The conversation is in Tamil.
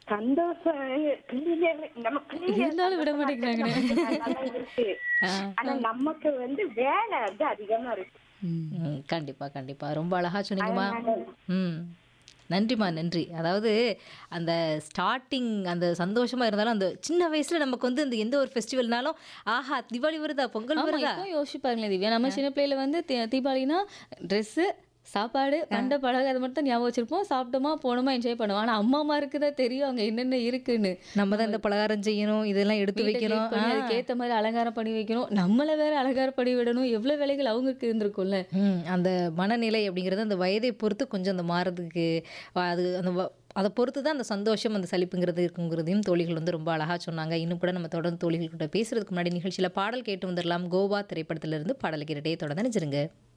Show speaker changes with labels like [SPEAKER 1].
[SPEAKER 1] சந்தோஷம் clear- நம்ம clear
[SPEAKER 2] இருந்தாலும் விட மாட்டேங்கிறாங்கண்ணே.
[SPEAKER 1] நல்லா இருக்கு
[SPEAKER 2] ஆ.
[SPEAKER 1] ஆனா நமக்கு வந்து வேலை வந்து அதிகமா இருக்கு
[SPEAKER 2] ம்.
[SPEAKER 3] ம், கண்டிப்பா கண்டிப்பா ரொம்ப அழகா சொன்னீங்கம்மா ம் நன்றிம்மா நன்றி அதாவது அந்த ஸ்டார்டிங் அந்த சந்தோஷமா இருந்தாலும் அந்த சின்ன வயசுல நமக்கு வந்து இந்த எந்த ஒரு ஃபெஸ்டிவல்னாலும் ஆஹா தீபாவளி வருதா பொங்கல்
[SPEAKER 2] ஆமா
[SPEAKER 3] வருதா
[SPEAKER 2] இப்போ யோசிச்சு பாருங்களேன் திவ்யா நம்ம சின்ன பிள்ளையில வந்து தீ- தீபாவளினா ட்ரெஸ்ஸு சாப்பாடு பண்ட பழக அது மட்டும் தான் ஞாபகம் வச்சிருப்போம் சாப்பிட்டோமா போனோமா என்ஜாய் பண்ணுவோம் ஆனா அம்மா அம்மாருக்கு தான் தெரியும் அங்க என்னென்ன இருக்குன்னு
[SPEAKER 3] நம்ம தான் இந்த பலகாரம் செய்யணும் இதெல்லாம் எடுத்து
[SPEAKER 2] வீட்டை
[SPEAKER 3] வைக்கணும்
[SPEAKER 2] clean பண்ணி அதுக்கேத்த மாதிரி அலங்காரம் பண்ணி வைக்கணும் நம்மள வேற அலங்காரம் பண்ணி விடணும் எவ்வளவு வேலைகள் அவங்களுக்கு இருந்திருக்கும்ல
[SPEAKER 3] ம், அந்த மனநிலை அப்படிங்கிறது அந்த வயதை பொறுத்து கொஞ்சம் அந்த மாறதுக்கு வ- அது அந்த வ- அதை பொறுத்து தான் அந்த சந்தோஷம் அந்த சலிப்புங்கிறது இருக்குங்கிறதையும் தோழிகள் வந்து ரொம்ப அழகாக சொன்னாங்க இன்னும் கூட நம்ம தொடர்ந்து தோழிகள் கிட்ட பேசுறதுக்கு முன்னாடி நிகழ்ச்சியில் பாடல் கேட்டு வந்துடலாம் கோவா திரைப்படத்திலிருந்து பாடல் கேட்டுட்டே தொடர்ந்து நினைச்சிருங்க